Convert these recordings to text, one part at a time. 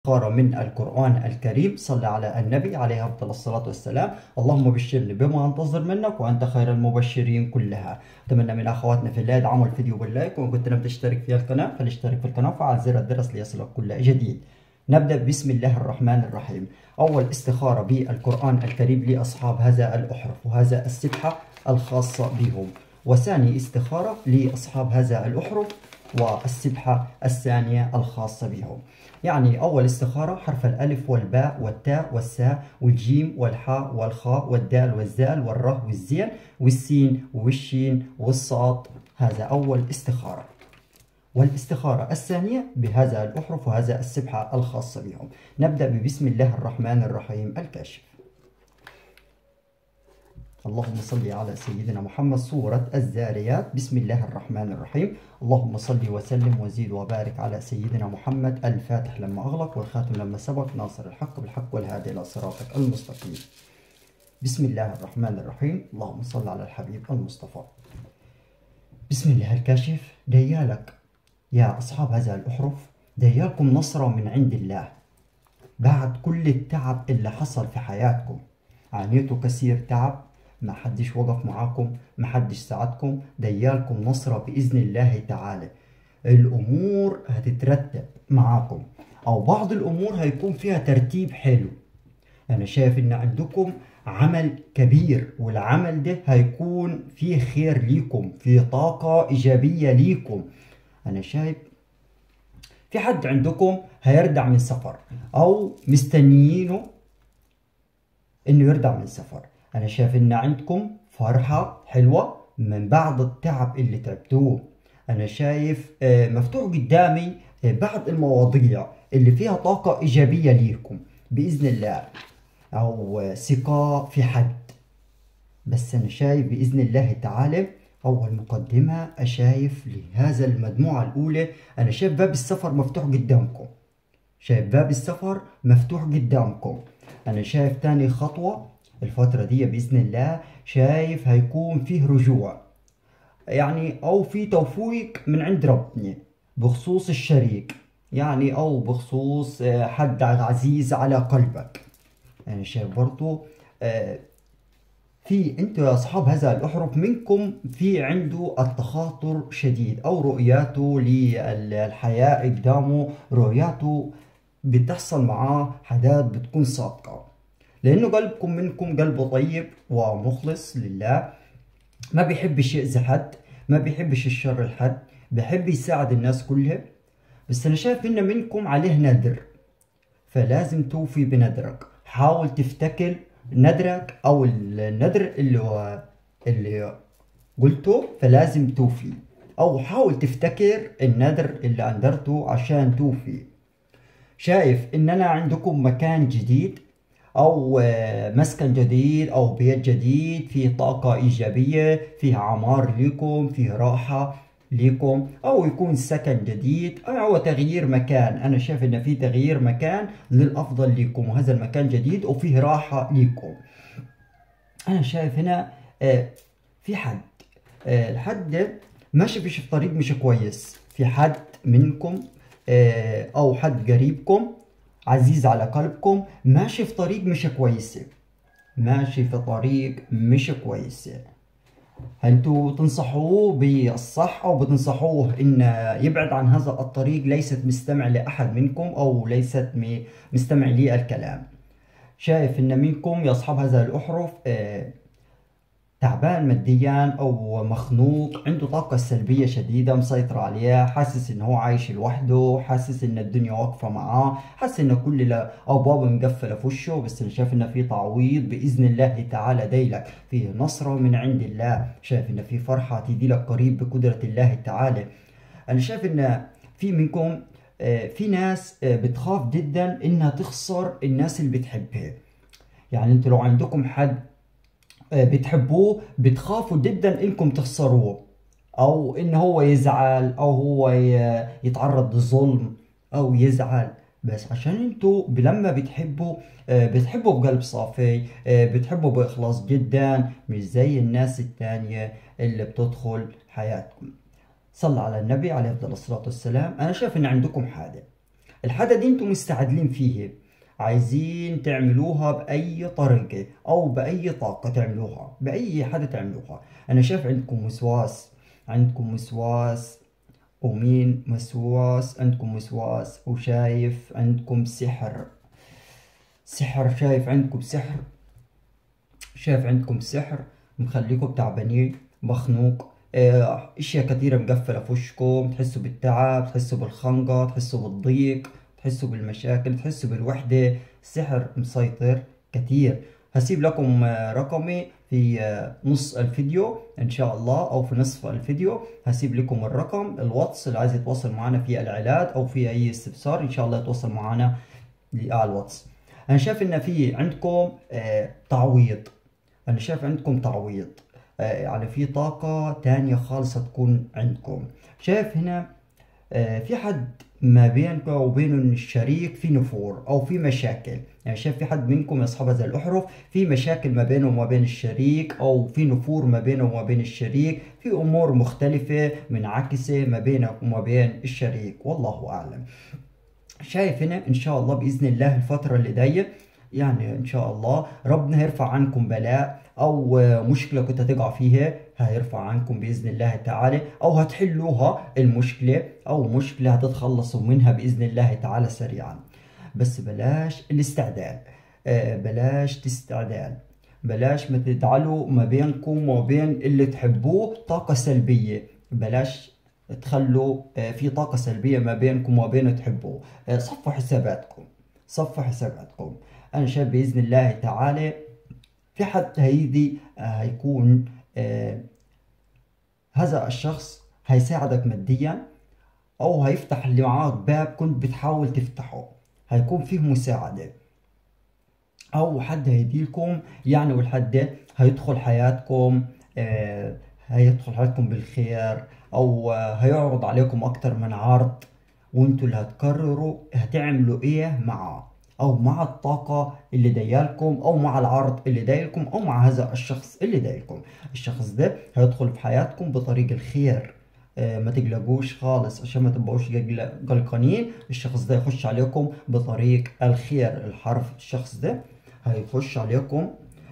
استخارة من القرآن الكريم صلى على النبي عليه أفضل الصلاة والسلام اللهم بشرني بما أنتظر منك وأنت خير المبشرين كلها أتمنى من أخواتنا في الله يدعموا الفيديو باللايك وإن كنت لم تشترك في القناة فلاشترك في القناة وفعل زر الجرس ليصلك كل جديد نبدأ بسم الله الرحمن الرحيم أول استخارة بالقرآن الكريم لأصحاب هذا الأحرف وهذا السبحة الخاصة بهم وثاني استخارة لأصحاب هذا الأحرف والسبحة الثانية الخاصة بهم يعني أول استخارة حرف الألف والباء والتاء والساء والجيم والحاء والخاء والدال والزال والره والزين والسين والشين والصاد هذا أول استخارة والاستخارة الثانية بهذا الأحرف وهذا السبحة الخاصة بهم نبدأ ببسم الله الرحمن الرحيم الكاشف اللهم صل على سيدنا محمد سورة الزاريات بسم الله الرحمن الرحيم اللهم صل وسلم وزيد وبارك على سيدنا محمد الفاتح لما أغلق والخاتم لما سبق ناصر الحق بالحق والهادي إلى صراطك المستقيم بسم الله الرحمن الرحيم اللهم صل على الحبيب المصطفى بسم الله الكاشف ديالك يا أصحاب هذا الأحرف ديالكم نصرة من عند الله بعد كل التعب اللي حصل في حياتكم عانيتوا كثير تعب ما حدش وقف معاكم ما حدش ساعدكم ديالكم نصرة بإذن الله تعالى الأمور هتترتب معاكم أو بعض الأمور هيكون فيها ترتيب حلو أنا شايف إن عندكم عمل كبير والعمل ده هيكون فيه خير ليكم فيه طاقة إيجابية ليكم أنا شايف في حد عندكم هيرجع من سفر أو مستنيينه إنه يرجع من سفر أنا شايف إن عندكم فرحة حلوة من بعض التعب اللي تعبتوه أنا شايف مفتوح قدامي بعض المواضيع اللي فيها طاقة إيجابية ليكم بإذن الله أو ثقة في حد بس أنا شايف بإذن الله تعالى أول مقدمة أشايف لهذا المجموعة الأولى أنا شايف باب السفر مفتوح قدامكم شايف باب السفر مفتوح قدامكم أنا شايف تاني خطوة الفترة دي بإذن الله شايف هيكون فيه رجوع يعني أو في توفيق من عند ربنا بخصوص الشريك يعني أو بخصوص حد عزيز على قلبك أنا يعني شايف برضو في انتوا يا اصحاب هذا الاحرف منكم في عنده التخاطر شديد او رؤياته للحياه قدامه رؤياته بتحصل معاه حاجات بتكون صادقه لانه قلبكم منكم قلبه طيب ومخلص لله ما بيحبش يأذي حد ما بيحبش الشر لحد بيحب يساعد الناس كلها بس انا شايف ان منكم عليه ندر فلازم توفي بندرك حاول تفتكر ندرك او الندر اللي هو اللي قلته فلازم توفي او حاول تفتكر الندر اللي اندرته عشان توفي شايف ان انا عندكم مكان جديد او مسكن جديد او بيت جديد فيه طاقة ايجابية فيه عمار لكم فيه راحة لكم او يكون سكن جديد او تغيير مكان انا شايف ان في تغيير مكان للافضل لكم وهذا المكان جديد وفيه راحة لكم انا شايف هنا في حد الحد ماشي في طريق مش كويس في حد منكم او حد قريبكم عزيز على قلبكم ماشي في طريق مش كويسة ماشي في طريق مش كويسة انتوا تنصحوه بالصح او بتنصحوه ان يبعد عن هذا الطريق ليست مستمع لاحد منكم او ليست مستمع لي الكلام شايف ان منكم يا اصحاب هذا الاحرف اه تعبان ماديا او مخنوق عنده طاقة سلبية شديدة مسيطرة عليه حاسس ان هو عايش لوحده حاسس ان الدنيا واقفة معاه حاسس ان كل ابوابه مقفلة في وشه بس انا شايف ان في تعويض باذن الله تعالى دايلك فيه نصرة من عند الله شايف ان في فرحة تيجي لك قريب بقدرة الله تعالى انا شايف ان في منكم في ناس بتخاف جدا انها تخسر الناس اللي بتحبها يعني انتوا لو عندكم حد بتحبوه بتخافوا جدا انكم تخسروه او ان هو يزعل او هو يتعرض للظلم او يزعل بس عشان انتوا لما بتحبوا بتحبوا بقلب صافي بتحبوا باخلاص جدا مش زي الناس التانية اللي بتدخل حياتكم صلى على النبي عليه افضل الصلاة والسلام انا شايف ان عندكم حاجة الحاجة دي انتم مستعدلين فيه عايزين تعملوها بأي طريقة أو بأي طاقة تعملوها بأي حاجة تعملوها أنا شايف عندكم وسواس عندكم وسواس ومين مسواس عندكم وسواس وشايف عندكم سحر سحر شايف عندكم سحر شايف عندكم سحر مخليكم تعبانين مخنوق آه، اشياء كثيرة مقفلة في وشكم تحسوا بالتعب تحسوا بالخنقة تحسوا بالضيق تحسوا بالمشاكل تحسوا بالوحدة السحر مسيطر كثير هسيب لكم آه، رقمي في آه، نص الفيديو ان شاء الله او في نصف الفيديو هسيب لكم الرقم الواتس اللي عايز يتواصل معنا في العلاج او في اي استفسار ان شاء الله يتواصل معنا على الواتس انا شايف ان في عندكم تعويض انا شايف عندكم تعويض آه، يعني في طاقة تانية خالصة تكون عندكم شايف هنا آه، في حد ما بينك وبين الشريك في نفور او في مشاكل يعني شايف في حد منكم يا اصحاب هذا الاحرف في مشاكل ما بينه وما بين الشريك او في نفور ما بينه وما بين الشريك في امور مختلفة منعكسة ما بينك وما بين الشريك والله اعلم شايف هنا ان شاء الله باذن الله الفترة اللي جاية يعني ان شاء الله ربنا هيرفع عنكم بلاء او مشكله كنت هتقع فيها هيرفع عنكم باذن الله تعالى او هتحلوها المشكله او مشكله هتتخلصوا منها باذن الله تعالى سريعا بس بلاش الاستعداد آه، بلاش تستعداد بلاش ما تجعلوا ما بينكم وبين اللي تحبوه طاقة سلبية بلاش تخلوا آه، في طاقة سلبية ما بينكم وبين تحبوه آه، صفوا حساباتكم صفوا حساباتكم أنا شايف بإذن الله تعالى في حد هيدي آه، هيكون آه، هذا الشخص هيساعدك ماديا او هيفتح اللي معاك باب كنت بتحاول تفتحه هيكون فيه مساعدة او حد هيديلكم يعني والحد هيدخل حياتكم آه، هيدخل حياتكم بالخير او هيعرض عليكم اكتر من عرض وانتوا اللي هتقرروا هتعملوا ايه معاه او مع الطاقة اللي دايالكم او مع العرض اللي دايلكم او مع هذا الشخص اللي دايلكم الشخص ده هيدخل في حياتكم بطريق الخير آه ما تقلقوش خالص عشان ما تبقوش قلقانين الشخص ده يخش عليكم بطريق الخير الحرف الشخص ده هيخش عليكم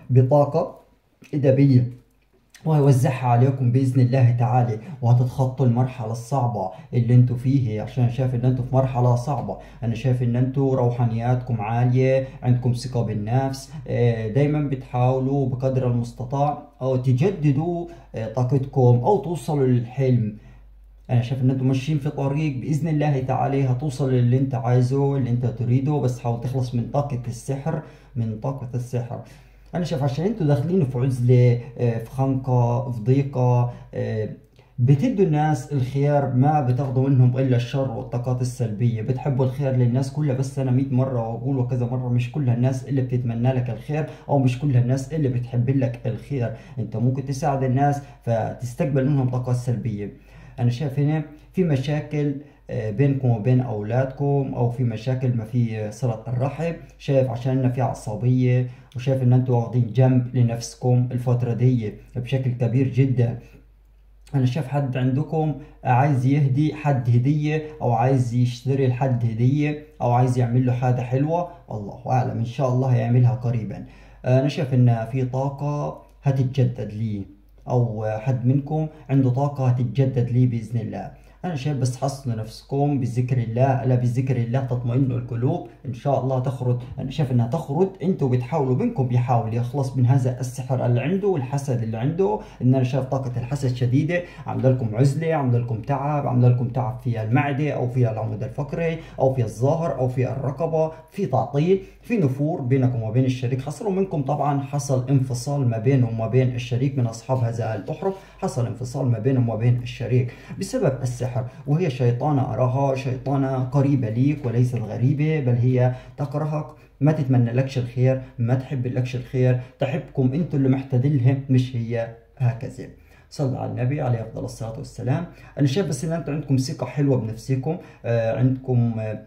بطاقة إيجابية وهيوزعها عليكم باذن الله تعالى وهتتخطوا المرحله الصعبه اللي انتوا فيه عشان شايف ان انتوا في مرحله صعبه انا شايف ان انتوا روحانياتكم عاليه عندكم ثقه بالنفس آه، دايما بتحاولوا بقدر المستطاع او تجددوا آه، طاقتكم او توصلوا للحلم انا شايف ان انتم ماشيين في طريق باذن الله تعالى هتوصل للي انت عايزه اللي انت تريده بس حاول تخلص من طاقه السحر من طاقه السحر انا شايف عشان انتوا داخلين في عزله آه، في خنقه في ضيقه آه، بتدوا الناس الخير ما بتاخذوا منهم الا الشر والطاقات السلبيه بتحبوا الخير للناس كلها بس انا 100 مره واقول كذا مره مش كل الناس اللي بتتمنى لك الخير او مش كل الناس اللي بتحب لك الخير انت ممكن تساعد الناس فتستقبل منهم طاقات سلبيه انا شايف هنا في مشاكل آه، بينكم وبين اولادكم او في مشاكل ما في صله الرحم شايف عشان في عصبيه وشايف ان انتم واخدين جنب لنفسكم الفتره دي بشكل كبير جدا انا شايف حد عندكم عايز يهدي حد هدية او عايز يشتري لحد هدية او عايز يعمل له حاجة حلوة الله اعلم ان شاء الله هيعملها قريبا انا شايف ان في طاقة هتتجدد لي او حد منكم عنده طاقة هتتجدد لي باذن الله انا شايف بس حصنوا نفسكم بذكر الله الا بذكر الله تطمئن القلوب ان شاء الله تخرج انا شايف انها تخرج انتوا بتحاولوا منكم بيحاول يخلص من هذا السحر اللي عنده والحسد اللي عنده ان انا شايف طاقه الحسد شديده عامله لكم عزله عامله لكم تعب عامله لكم تعب في المعده او في العمود الفقري او في الظهر او في الرقبه في تعطيل في نفور بينكم وبين الشريك حصلوا منكم طبعا حصل انفصال ما بينه وما بين الشريك من اصحاب هذا الاحرف حصل انفصال ما بينهم وبين الشريك بسبب السحر السحر وهي شيطانة أراها شيطانة قريبة ليك وليست غريبة بل هي تكرهك ما تتمنى لكش الخير ما تحب لكش الخير تحبكم انتم اللي محتدلها مش هي هكذا صلى على النبي عليه افضل الصلاه والسلام انا شايف بس ان انتم عندكم ثقه حلوه بنفسكم آه عندكم آه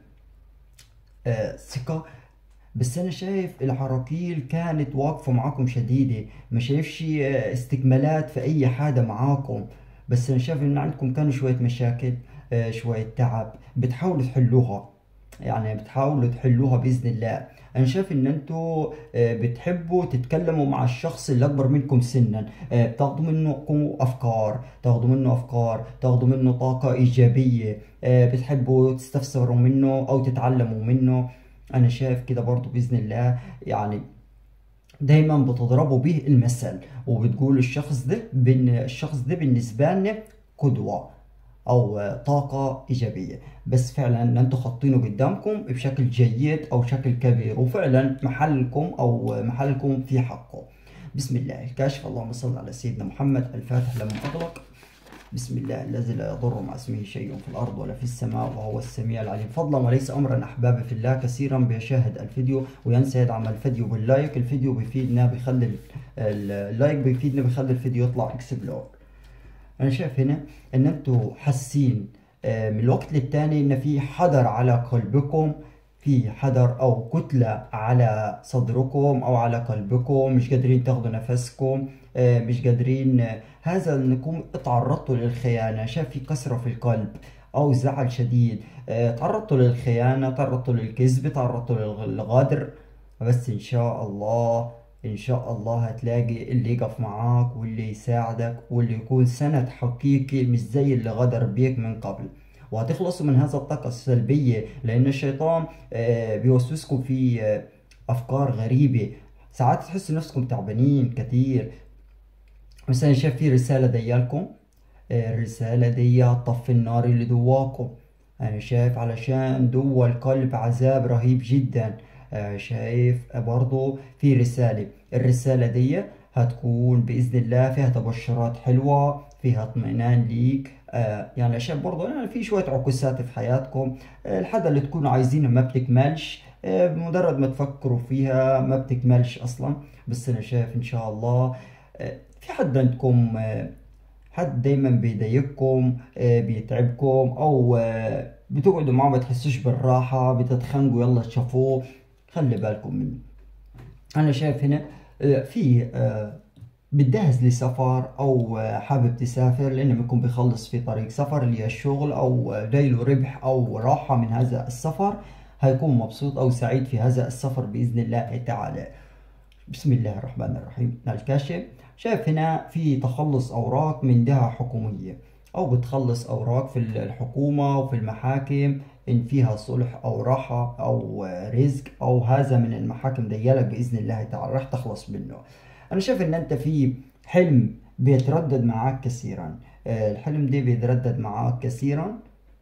آه ثقه بس انا شايف العراقيل كانت واقفه معاكم شديده ما شايفش آه، استكمالات في اي حاجه معاكم بس انا شايف ان عندكم كانوا شويه مشاكل آه، شويه تعب بتحاولوا تحلوها يعني بتحاولوا تحلوها بإذن الله انا شايف ان انتوا آه، بتحبوا تتكلموا مع الشخص اللي اكبر منكم سنا آه، بتاخدوا منكم افكار تاخدوا منه افكار تاخدوا منه طاقة ايجابية آه، بتحبوا تستفسروا منه او تتعلموا منه انا شايف كده برضو باذن الله يعني دايما بتضربوا به المثل وبتقول الشخص ده بن الشخص ده بالنسبة لنا قدوة او طاقة ايجابية بس فعلا ان انتوا حاطينه قدامكم بشكل جيد او شكل كبير وفعلا محلكم او محلكم في حقه بسم الله الكاشف اللهم صل على سيدنا محمد الفاتح لما اغلق بسم الله الذي لا يضر مع اسمه شيء في الأرض ولا في السماء وهو السميع العليم فضلا وليس أمرا أحبابي في الله كثيرا بيشاهد الفيديو وينسى يدعم الفيديو باللايك الفيديو بيفيدنا بيخلي اللايك بيفيدنا بيخلي الفيديو يطلع اكسبلور أنا شايف هنا إن أنتوا حاسين آه، من الوقت للتاني إن في حذر على قلبكم في حذر أو كتلة على صدركم أو على قلبكم مش قادرين تاخدوا نفسكم آه، مش قادرين آه، هذا انكم تعرضتوا للخيانة شاف في كسرة في القلب او زعل شديد آه، تعرضتوا للخيانة تعرضتوا للكذب تعرضتوا للغدر بس ان شاء الله ان شاء الله هتلاقي اللي يقف معاك واللي يساعدك واللي يكون سند حقيقي مش زي اللي غدر بيك من قبل وهتخلصوا من هذا الطاقة السلبية لأن الشيطان بيوسوسكم في أفكار غريبة ساعات تحسوا نفسكم تعبانين كثير مثلا شايف في رسالة ديالكم آه، الرسالة دي طفي النار اللي دواكم أنا شايف علشان دوا القلب عذاب رهيب جدا آه، شايف برضو في رسالة الرسالة دي هتكون بإذن الله فيها تبشرات حلوة فيها اطمئنان ليك آه يعني شايف برضو يعني في شوية عكوسات في حياتكم آه الحاجة اللي تكونوا عايزينها ما بتكملش آه بمجرد ما تفكروا فيها ما بتكملش أصلا بس أنا شايف إن شاء الله آه في حد عندكم آه، حد دايما بيضايقكم آه، بيتعبكم او آه، بتقعدوا معاه ما تحسوش بالراحة بتتخانقوا يلا تشوفوه خلي بالكم منه انا شايف هنا في بتجهز لسفر او حابب تسافر لانه بيكون بيخلص في طريق سفر اللي الشغل او جايله ربح او راحة من هذا السفر هيكون مبسوط او سعيد في هذا السفر باذن الله تعالى بسم الله الرحمن الرحيم الكاشف شايف هنا في تخلص أوراق من جهة حكومية أو بتخلص أوراق في الحكومة وفي المحاكم إن فيها صلح أو راحة أو رزق أو هذا من المحاكم ديالك بإذن الله تعالى راح تخلص منه أنا شايف إن أنت في حلم بيتردد معاك كثيرا آه، الحلم ده بيتردد معاك كثيرا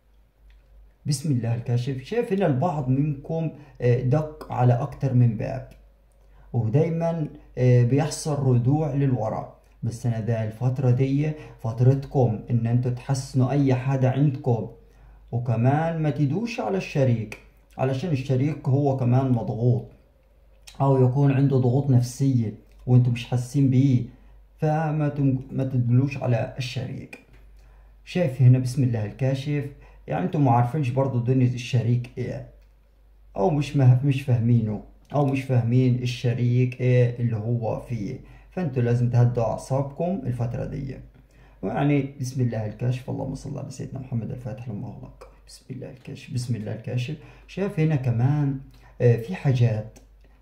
بسم الله الكاشف شايف هنا البعض منكم آه، دق على أكتر من باب ودايما آه، بيحصل رجوع للوراء بس انا ده الفترة دي فترتكم ان انتوا تحسنوا اي حاجة عندكم وكمان ما تدوش على الشريك علشان الشريك هو كمان مضغوط او يكون عنده ضغوط نفسية وانتم مش حاسين بيه فما تم... ما تدلوش على الشريك شايف هنا بسم الله الكاشف يعني انتم ما عارفينش برضو دنيا الشريك ايه او مش مش فاهمينه او مش فاهمين الشريك ايه اللي هو فيه فانتوا لازم تهدوا اعصابكم الفتره دي يعني بسم الله الكاشف اللهم صل على سيدنا محمد الفاتح لما اغلق بسم الله الكاشف بسم الله الكاشف شايف هنا كمان آه، في حاجات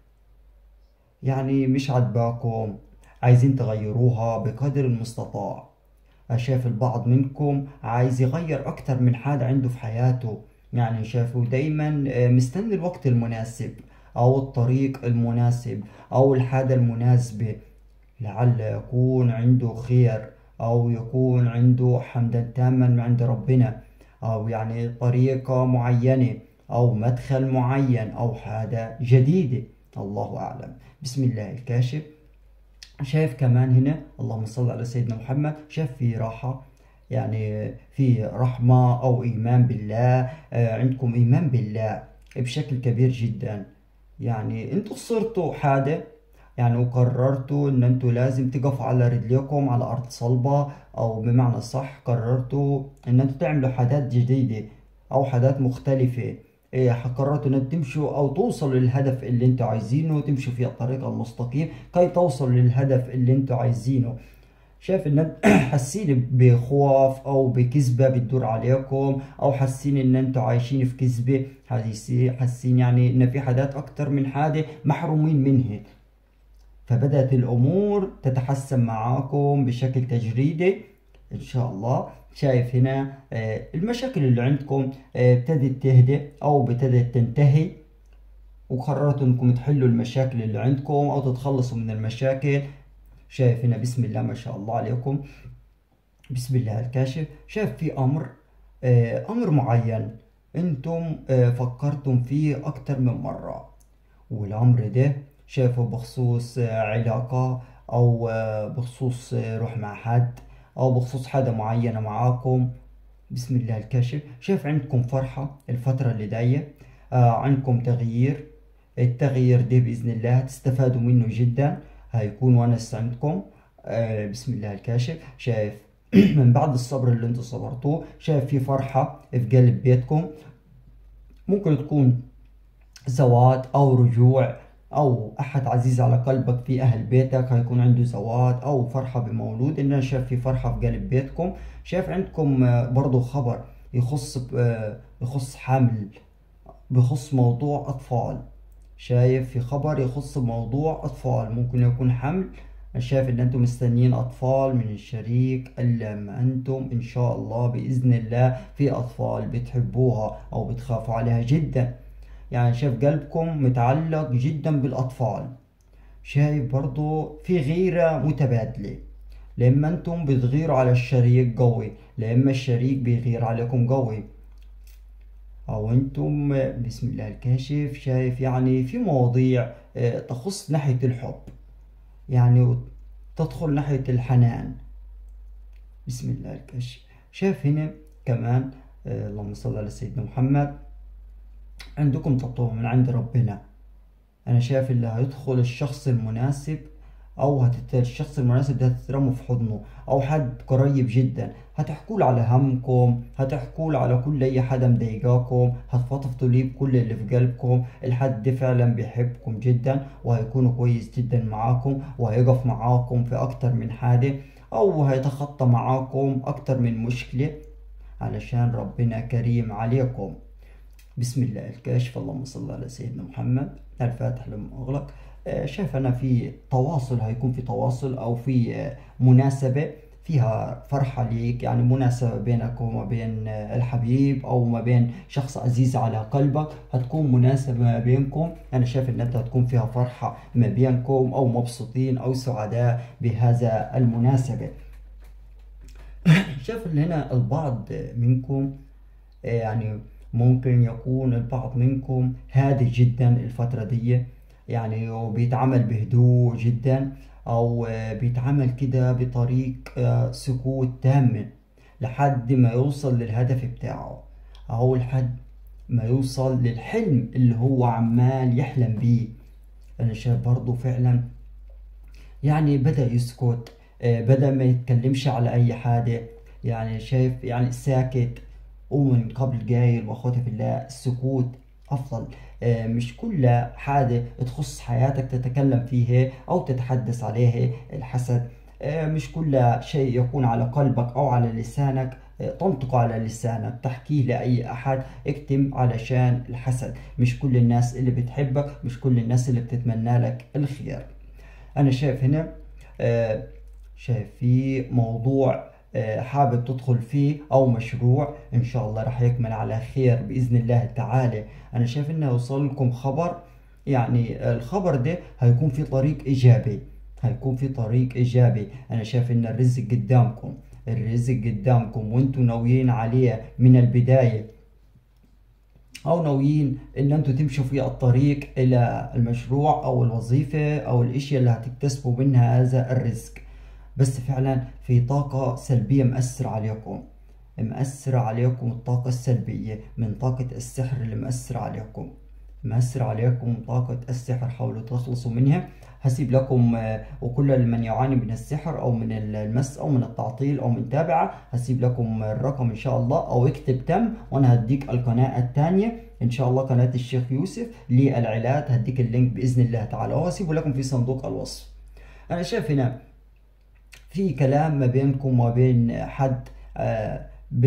يعني مش عجباكم عايزين تغيروها بقدر المستطاع شايف البعض منكم عايز يغير اكتر من حاجة عنده في حياته يعني شافوا دايما آه، مستني الوقت المناسب أو الطريق المناسب أو الحاجة المناسبة لعل يكون عنده خير أو يكون عنده حمدا تاما من عند ربنا أو يعني طريقة معينة أو مدخل معين أو حاجة جديدة الله أعلم بسم الله الكاشف شايف كمان هنا اللهم صل على سيدنا محمد شايف في راحة يعني في رحمة أو إيمان بالله آه، عندكم إيمان بالله بشكل كبير جدا يعني انتوا خسرتوا حاجة يعني وقررتوا ان انتوا لازم تقفوا على رجليكم على ارض صلبة او بمعنى صح قررتوا ان انتوا تعملوا حاجات جديدة او حاجات مختلفة إيه قررتوا ان تمشوا او توصلوا للهدف اللي انتوا عايزينه تمشوا في الطريق المستقيم كي توصلوا للهدف اللي انتوا عايزينه شايف ان انت حاسين بخوف او بكذبه بتدور عليكم او حاسين ان انتوا عايشين في كذبه حاسين يعني ان في حاجات اكتر من حاجه محرومين منها فبدأت الأمور تتحسن معاكم بشكل تجريدي إن شاء الله شايف هنا آه، المشاكل اللي عندكم آه، ابتدت تهدى أو ابتدت تنتهي وقررتوا انكم تحلوا المشاكل اللي عندكم او تتخلصوا من المشاكل شايف هنا بسم الله ما شاء الله عليكم بسم الله الكاشف شايف في امر آه، امر معين انتم فكرتم فيه اكتر من مرة والامر ده شايفه بخصوص علاقة أو بخصوص روح مع حد أو بخصوص حدا معينة معاكم بسم الله الكاشف شايف عندكم فرحة الفترة اللي جاية آه عندكم تغيير التغيير ده بإذن الله تستفادوا منه جدا هيكون ونس عندكم آه بسم الله الكاشف شايف من بعد الصبر اللي انتم صبرتوه شايف في فرحة في قلب بيتكم ممكن تكون زواج أو رجوع او احد عزيز على قلبك في اهل بيتك هيكون عنده زواج او فرحة بمولود ان انا شايف في فرحة في قلب بيتكم شايف عندكم آه، برضو خبر يخص آه، يخص حمل بخص موضوع اطفال شايف في خبر يخص موضوع اطفال ممكن يكون حمل أنا شايف ان انتم مستنيين اطفال من الشريك الا لما انتم ان شاء الله باذن الله في اطفال بتحبوها او بتخافوا عليها جدا يعني شايف قلبكم متعلق جدا بالأطفال شايف برضو في غيرة متبادلة لما انتم بتغيروا على الشريك قوي لما الشريك بيغير عليكم قوي او انتم بسم الله الكاشف شايف يعني في مواضيع آه، تخص ناحية الحب يعني تدخل ناحية الحنان بسم الله الكاشف شايف هنا كمان آه، اللهم صل على سيدنا محمد عندكم تطوع من عند ربنا أنا شايف اللي هيدخل الشخص المناسب أو هتت... الشخص المناسب ده هتترموا في حضنه أو حد قريب جدا هتحكوا على همكم هتحكوا على كل أي حدا مضايقاكم هتفضفضوا ليه بكل اللي في قلبكم الحد ده فعلا بيحبكم جدا وهيكون كويس جدا معاكم وهيقف معاكم في أكتر من حاجة أو هيتخطى معاكم أكتر من مشكلة علشان ربنا كريم عليكم بسم الله الكاشف اللهم صل على سيدنا محمد الفاتح لما أغلق آه، شايف أنا في تواصل هيكون في تواصل أو في آه، مناسبة فيها فرحة ليك يعني مناسبة بينك وما بين آه، الحبيب أو ما بين شخص عزيز على قلبك هتكون مناسبة ما بينكم أنا شايف إن أنت هتكون فيها فرحة ما بينكم أو مبسوطين أو سعداء بهذا المناسبة شايف إن هنا البعض منكم يعني ممكن يكون البعض منكم هادي جدا الفترة دي يعني وبيتعامل بهدوء جدا او بيتعامل كده بطريق آه، سكوت تام لحد ما يوصل للهدف بتاعه او لحد ما يوصل للحلم اللي هو عمال يحلم بيه انا شايف برضه فعلا يعني بدأ يسكت آه، بدأ ما يتكلمش على اي حاجة يعني شايف يعني ساكت ومن قبل جايل واخواتي في الله السكوت افضل آه، مش كل حاجة تخص حياتك تتكلم فيها او تتحدث عليها الحسد آه، مش كل شيء يكون على قلبك او على لسانك آه، تنطق على لسانك تحكيه لأي أحد اكتم علشان الحسد مش كل الناس اللي بتحبك مش كل الناس اللي بتتمنى لك الخير أنا شايف هنا شايف في موضوع آه، حابب تدخل فيه او مشروع ان شاء الله راح يكمل على خير باذن الله تعالى انا شايف انه يوصل لكم خبر يعني الخبر ده هيكون في طريق ايجابي هيكون في طريق ايجابي انا شايف ان الرزق قدامكم الرزق قدامكم وانتم ناويين عليه من البدايه او ناويين ان انتم تمشوا في الطريق الى المشروع او الوظيفه او الاشياء اللي هتكتسبوا منها هذا الرزق بس فعلا في طاقة سلبية مأثرة عليكم مأثرة عليكم الطاقة السلبية من طاقة السحر اللي مأثرة عليكم مأثر عليكم طاقة السحر حاولوا تخلصوا منها هسيب لكم آه، وكل من يعاني من السحر او من المس او من التعطيل او من تابعة هسيب لكم الرقم ان شاء الله او اكتب تم وانا هديك القناة الثانية ان شاء الله قناة الشيخ يوسف للعلاج هديك اللينك باذن الله تعالى وهسيبه لكم في صندوق الوصف انا شايف هنا في كلام ما بينكم وما بين حد آه،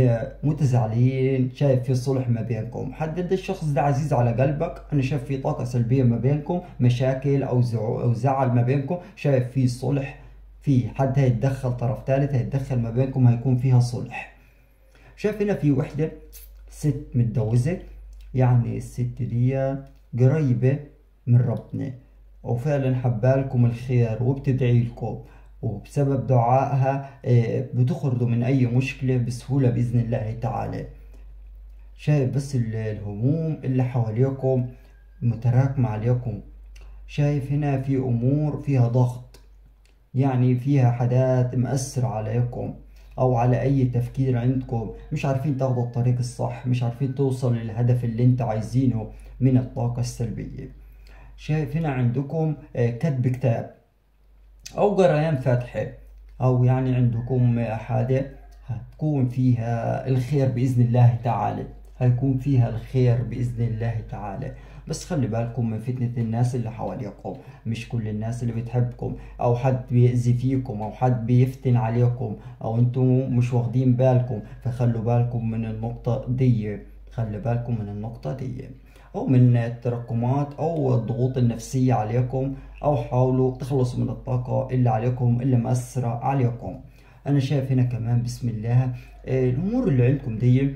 متزعلين شايف في صلح ما بينكم حد ده الشخص ده عزيز على قلبك انا شايف في طاقة سلبية ما بينكم مشاكل او او زعل ما بينكم شايف في صلح في حد هيتدخل طرف ثالث هيتدخل ما بينكم هيكون فيها صلح شايف هنا في وحدة ست متجوزة يعني الست دي قريبة من ربنا وفعلا حبالكم الخير وبتدعي لكم وبسبب دعائها آه، بتخرجوا من أي مشكلة بسهولة بإذن الله تعالى شايف بس الهموم اللي حواليكم متراكمة عليكم شايف هنا في أمور فيها ضغط يعني فيها حاجات مأثرة عليكم أو على أي تفكير عندكم مش عارفين تاخدوا الطريق الصح مش عارفين توصل للهدف اللي انت عايزينه من الطاقة السلبية شايف هنا عندكم آه، كتب كتاب أو قريان فاتحة أو يعني عندكم حاجة هتكون فيها الخير بإذن الله تعالى هيكون فيها الخير بإذن الله تعالى بس خلي بالكم من فتنة الناس اللي حواليكم مش كل الناس اللي بتحبكم أو حد بيأذي فيكم أو حد بيفتن عليكم أو أنتم مش واخدين بالكم فخلوا بالكم من النقطة دي خلي بالكم من النقطة دي أو من التراكمات أو الضغوط النفسية عليكم أو حاولوا تخلصوا من الطاقة اللي عليكم اللي مأثرة عليكم أنا شايف هنا كمان بسم الله آه، الأمور اللي عندكم دي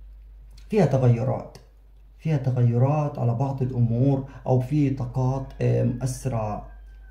فيها تغيرات فيها تغيرات على بعض الأمور أو في طاقات آه، مأثرة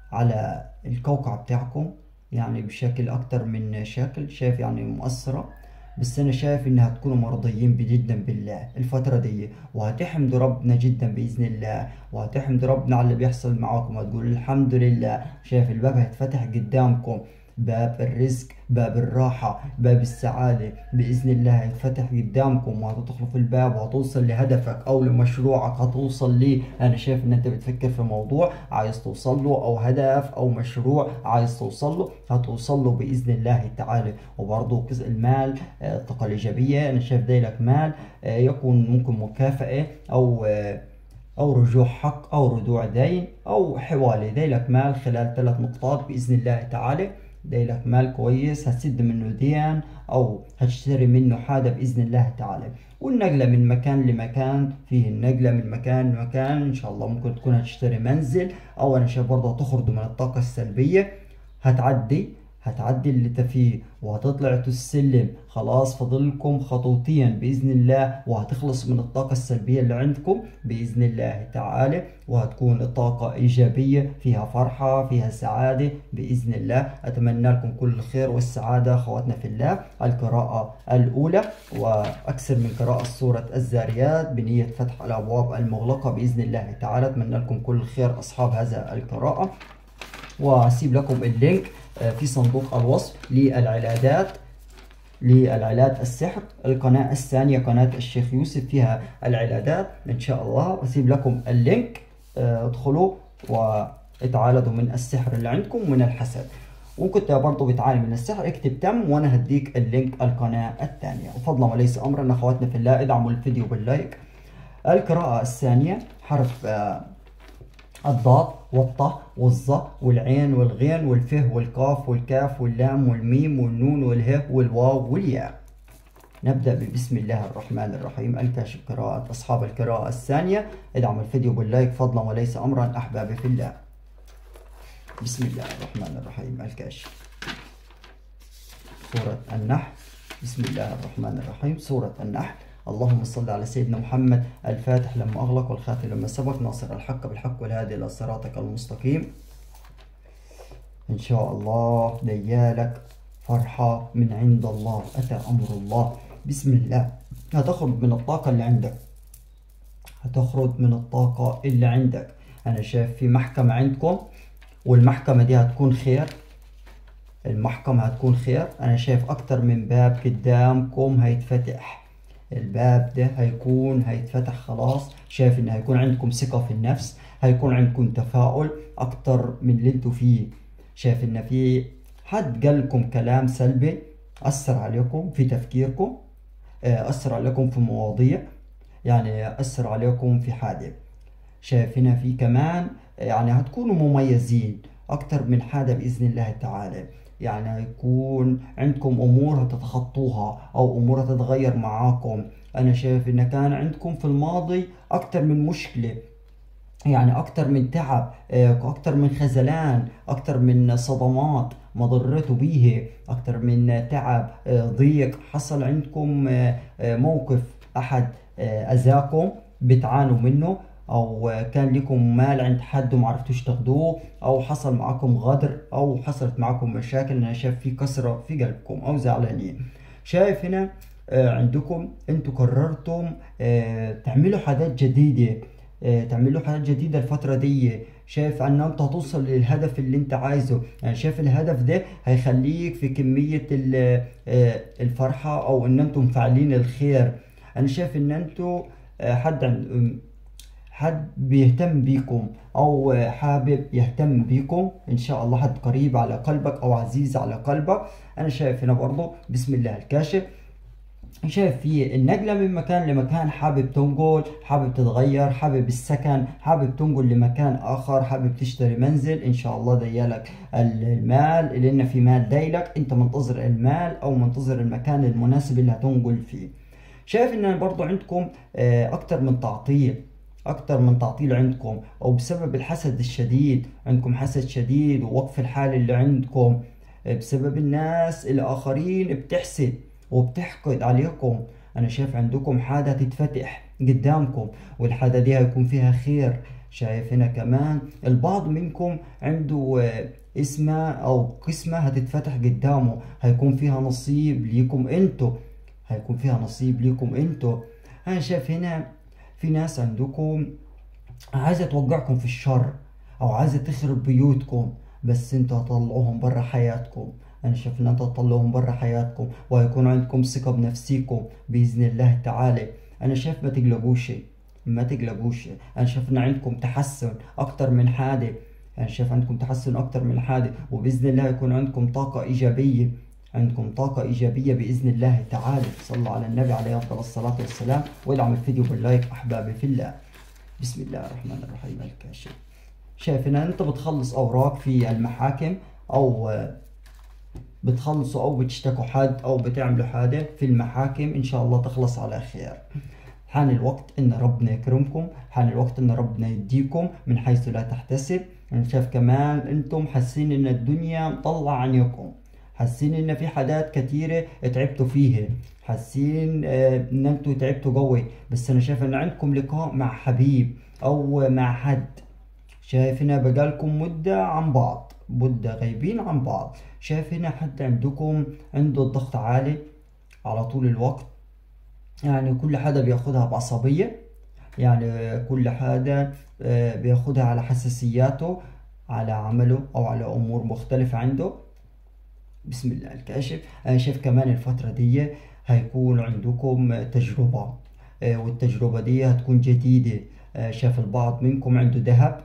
على الكوكب بتاعكم يعني بشكل أكتر من شكل شايف يعني مؤثرة بس انا شايف انها تكونوا مرضيين جدا بالله الفترة دي وهتحمدوا ربنا جدا باذن الله وهتحمدوا ربنا على اللي بيحصل معاكم وتقول الحمد لله شايف الباب هيتفتح قدامكم باب الرزق باب الراحة باب السعادة بإذن الله هيتفتح قدامكم وهتدخلوا في الباب وهتوصل لهدفك أو لمشروعك هتوصل ليه أنا شايف إن أنت بتفكر في موضوع عايز توصل له أو هدف أو مشروع عايز توصل له هتوصل له بإذن الله تعالى وبرضه جزء المال الطاقة آه، الإيجابية أنا شايف لك مال آه، يكون ممكن مكافأة أو آه، أو رجوع حق أو رجوع دين أو حوالي لك مال خلال ثلاث نقطات بإذن الله تعالى لك مال كويس هتسد منه دين او هتشتري منه حاجة باذن الله تعالى والنقلة من مكان لمكان فيه النقلة من مكان لمكان ان شاء الله ممكن تكون هتشتري منزل او انا شايف برضه هتخرج من الطاقة السلبية هتعدي هتعدي اللي انت فيه وهتطلع السلم خلاص فاضلكم خطوتين باذن الله وهتخلص من الطاقه السلبيه اللي عندكم باذن الله تعالى وهتكون الطاقه ايجابيه فيها فرحه فيها سعاده باذن الله اتمنى لكم كل الخير والسعاده اخواتنا في الله القراءه الاولى واكثر من قراءه سوره الزاريات بنيه فتح الابواب المغلقه باذن الله تعالى اتمنى لكم كل الخير اصحاب هذا القراءه واسيب لكم اللينك آه، في صندوق الوصف للعلاجات للعلاج السحر القناة الثانية قناة الشيخ يوسف فيها العلاجات إن شاء الله أسيب لكم اللينك آه، ادخلوا واتعالجوا من السحر اللي عندكم ومن الحسد وكنت برضه بتعاني من السحر اكتب تم وانا هديك اللينك القناة الثانية وفضلا وليس امرا اخواتنا في الله ادعموا الفيديو باللايك القراءة الثانية حرف آه، الضاد والطه والظ والعين والغين والفه والقاف والكاف واللام والميم والنون والهاء والواو والياء نبدأ ببسم الله الرحمن الرحيم الكاشف قراءة أصحاب القراءة الثانية ادعموا الفيديو باللايك فضلا وليس أمرا أحبابي في الله بسم الله الرحمن الرحيم الكاشف سورة النحل بسم الله الرحمن الرحيم سورة النحل اللهم صل على سيدنا محمد الفاتح لما أغلق والخاتم لما سبق ناصر الحق بالحق والهادي إلى صراطك المستقيم إن شاء الله ديالك فرحة من عند الله أتى أمر الله بسم الله هتخرج من الطاقة اللي عندك هتخرج من الطاقة اللي عندك أنا شايف في محكمة عندكم والمحكمة دي هتكون خير المحكمة هتكون خير أنا شايف أكتر من باب قدامكم هيتفتح الباب ده هيكون هيتفتح خلاص شايف ان هيكون عندكم ثقة في النفس هيكون عندكم تفاؤل اكتر من اللي انتوا فيه شايف ان في حد قالكم كلام سلبي اثر عليكم في تفكيركم آه، اثر عليكم في مواضيع يعني اثر عليكم في حاجة شايف هنا في كمان يعني هتكونوا مميزين اكتر من حاجة باذن الله تعالى يعني هيكون عندكم امور هتتخطوها او امور هتتغير معاكم انا شايف ان كان عندكم في الماضي اكتر من مشكلة يعني اكتر من تعب آه، اكتر من خذلان اكتر من صدمات مضرتوا بيه اكتر من تعب آه، ضيق حصل عندكم آه، موقف احد اذاكم بتعانوا منه او كان لكم مال عند حد وما عرفتوش تاخدوه او حصل معكم غدر او حصلت معكم مشاكل انا شايف في كسرة في قلبكم او زعلانين شايف هنا عندكم انتوا قررتم تعملوا حاجات جديدة آه، تعمل له حاجات جديدة الفترة دي شايف ان انت هتوصل للهدف اللي انت عايزه يعني شايف الهدف ده هيخليك في كمية آه، الفرحة او ان انتم فاعلين الخير انا شايف ان انتوا آه، حد حد بيهتم بيكم او حابب يهتم بيكم ان شاء الله حد قريب على قلبك او عزيز على قلبك انا شايف هنا برضه بسم الله الكاشف شايف في النقلة من مكان لمكان حابب تنقل حابب تتغير حابب السكن حابب تنقل لمكان آخر حابب تشتري منزل إن شاء الله ديالك المال لأن في مال دايلك أنت منتظر المال أو منتظر المكان المناسب اللي هتنقل فيه شايف إن برضو عندكم آه، أكتر من تعطيل أكتر من تعطيل عندكم أو بسبب الحسد الشديد عندكم حسد شديد ووقف الحال اللي عندكم آه، بسبب الناس الآخرين بتحسد وبتحقد عليكم انا شايف عندكم حاجة تتفتح قدامكم والحاجة دي هيكون فيها خير شايف هنا كمان البعض منكم عنده اسمه او قسمة هتتفتح قدامه هيكون فيها نصيب ليكم انتو هيكون فيها نصيب ليكم انتو انا شايف هنا في ناس عندكم عايزة توقعكم في الشر او عايزة تخرب بيوتكم بس انتوا هتطلعوهم برا حياتكم انا شايف ان انت تطلعوهم برا حياتكم وهيكون عندكم ثقة بنفسيكم بإذن الله تعالى انا شايف ما تقلقوش ما تقلقوش انا شايف ان عندكم تحسن اكتر من حاجة انا شايف عندكم تحسن اكتر من حاجة وبإذن الله يكون عندكم طاقة ايجابية عندكم طاقة إيجابية بإذن الله تعالى صلوا على النبي عليه أفضل الصلاة والسلام وادعم الفيديو باللايك أحبابي في الله بسم الله الرحمن الرحيم الكاشف شايف إن أنت بتخلص أوراق في المحاكم أو بتخلصوا او بتشتكوا حد او بتعملوا حاجة في المحاكم ان شاء الله تخلص على خير حان الوقت ان ربنا يكرمكم حان الوقت ان ربنا يديكم من حيث لا تحتسب انا شايف كمان انتم حاسين ان الدنيا مطلع عنكم حاسين ان في حاجات كثيرة تعبتوا فيها حاسين آه، ان انتم تعبتوا قوي بس انا شايف ان عندكم لقاء مع حبيب او مع حد شايف هنا بقالكم مدة عن بعض مدة غايبين عن بعض شايف هنا حد عندكم عنده الضغط عالي على طول الوقت يعني كل حدا بياخدها بعصبية يعني كل حدا آه، بياخدها على حساسياته على عمله او على امور مختلفة عنده بسم الله الكاشف انا شايف كمان الفترة دي هيكون عندكم تجربة آه، والتجربة دي هتكون جديدة آه، شاف البعض منكم عنده ذهب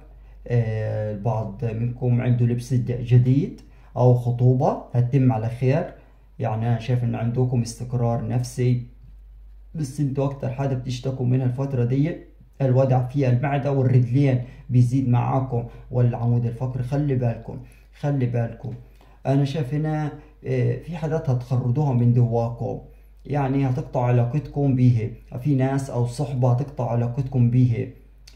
البعض منكم عنده لبس جديد او خطوبة هتتم على خير يعني انا شايف ان عندكم استقرار نفسي بس انتوا اكتر حاجة بتشتكوا منها الفترة دي الوضع في المعدة والرجلين بيزيد معاكم والعمود الفقري خلي بالكم خلي بالكم انا شايف هنا آه، في حاجات هتخرجوها من دواكم يعني هتقطع علاقتكم بيه في ناس او صحبة هتقطع علاقتكم بيه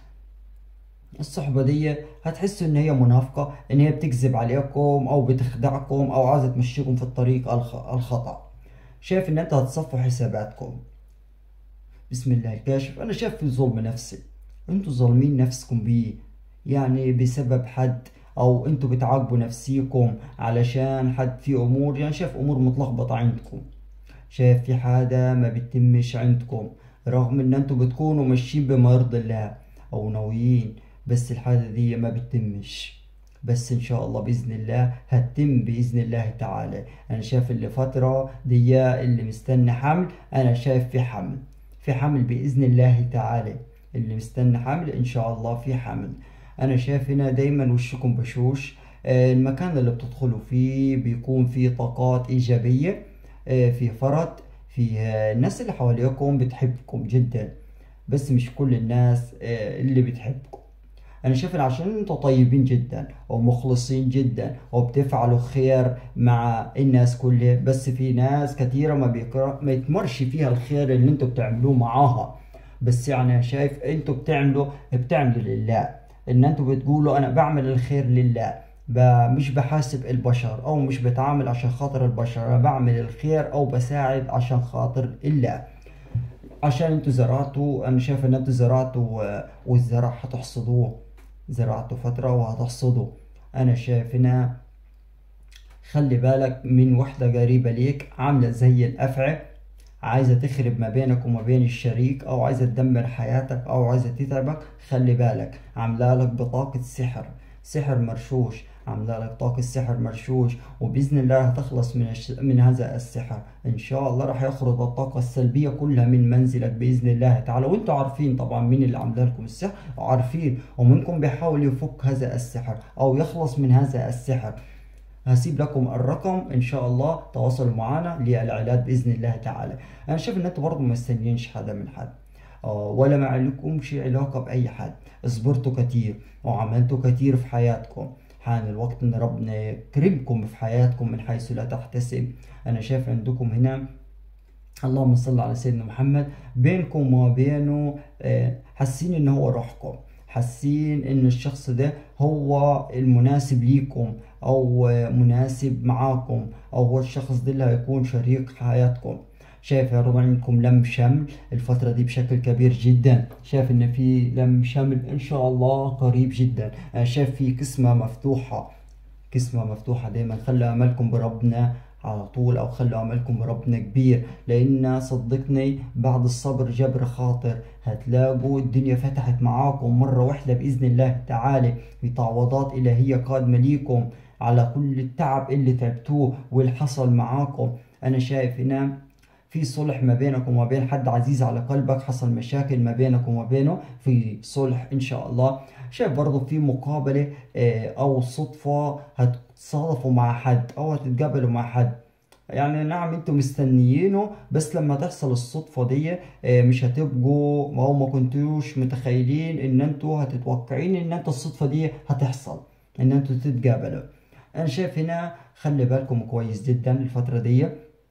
الصحبة دي هتحسوا ان هي منافقة ان هي بتكذب عليكم او بتخدعكم او عايزة تمشيكم في الطريق الخطأ شايف ان انت هتصفوا حساباتكم بسم الله الكاشف انا شايف في ظلم نفسي انتوا ظالمين نفسكم بيه يعني بسبب حد او انتوا بتعاقبوا نفسيكم علشان حد في امور يعني شايف امور متلخبطة عندكم شايف في حاجة ما بتتمش عندكم رغم ان انتوا بتكونوا ماشيين بما يرضي الله او ناويين بس الحاجة دي ما بتتمش بس ان شاء الله باذن الله هتتم باذن الله تعالى انا شايف اللي فترة دي اللي مستني حمل انا شايف في حمل في حمل باذن الله تعالى اللي مستني حمل ان شاء الله في حمل انا شايف هنا دايما وشكم بشوش آه، المكان اللي بتدخلوا فيه بيكون فيه طاقات ايجابية آه، في فرد في الناس اللي حواليكم بتحبكم جدا بس مش كل الناس آه، اللي بتحبكم انا شايف إن عشان انتوا طيبين جدا ومخلصين جدا وبتفعلوا خير مع الناس كلها بس في ناس كثيره ما بيقرأ ما يتمرش فيها الخير اللي انتوا بتعملوه معاها بس يعني أنا شايف انتوا بتعملوا بتعملوا لله ان انتوا بتقولوا انا بعمل الخير لله ب- مش بحاسب البشر او مش بتعامل عشان خاطر البشر انا بعمل الخير او بساعد عشان خاطر الله عشان انتوا زرعتوا انا شايف ان انتوا زرعتوا آه، والزرع هتحصدوه زرعتوا فترة وهتحصدوا انا شايف هنا خلي بالك من وحدة قريبة ليك عاملة زي الأفعى عايزة تخرب ما بينك وما بين الشريك أو عايزة تدمر حياتك أو عايزة تتعبك خلي بالك عاملة لك بطاقة سحر سحر مرشوش عاملة لك طاقة سحر مرشوش وبإذن الله هتخلص من الش... من هذا السحر إن شاء الله راح يخرج الطاقة السلبية كلها من منزلك بإذن الله تعالى وأنتوا عارفين طبعا مين اللي عامله لكم السحر وعارفين ومنكم بيحاول يفك هذا السحر أو يخلص من هذا السحر هسيب لكم الرقم ان شاء الله تواصلوا معنا للعلاج باذن الله تعالى انا شايف ان انتوا برضه ما مستنيينش حدا من حد آه، ولا ما لكمش علاقه باي حد صبرتوا كتير وعملتوا كتير في حياتكم حان الوقت ان ربنا يكرمكم في حياتكم من حيث لا تحتسب انا شايف عندكم هنا اللهم صل على سيدنا محمد بينكم وبينه آه، حاسين ان هو روحكم حاسين ان الشخص ده هو المناسب ليكم او آه، مناسب معاكم او هو الشخص ده اللي هيكون شريك حياتكم شايف يا رب عندكم لم شمل الفترة دي بشكل كبير جدا شايف ان في لم شمل ان شاء الله قريب جدا أنا شايف في قسمة مفتوحة قسمة مفتوحة دايما خلوا أملكم بربنا على طول أو خلوا أملكم بربنا كبير لأن صدقني بعد الصبر جبر خاطر هتلاقوا الدنيا فتحت معاكم مرة واحدة بإذن الله تعالى في تعويضات إلهية قادمة ليكم على كل التعب اللي تعبتوه واللي حصل معاكم أنا شايف هنا في صلح ما بينك وما بين حد عزيز على قلبك حصل مشاكل ما بينك وما بينه في صلح ان شاء الله شايف برضه في مقابلة آه، او صدفة هتتصادفوا مع حد او هتتقابلوا مع حد يعني نعم انتوا مستنيينه بس لما تحصل الصدفة دي آه، مش هتبقوا او ما كنتوش متخيلين ان انتوا هتتوقعين ان انتوا الصدفة دي هتحصل ان انتوا تتقابلوا انا شايف هنا خلي بالكم كويس جدا الفترة دي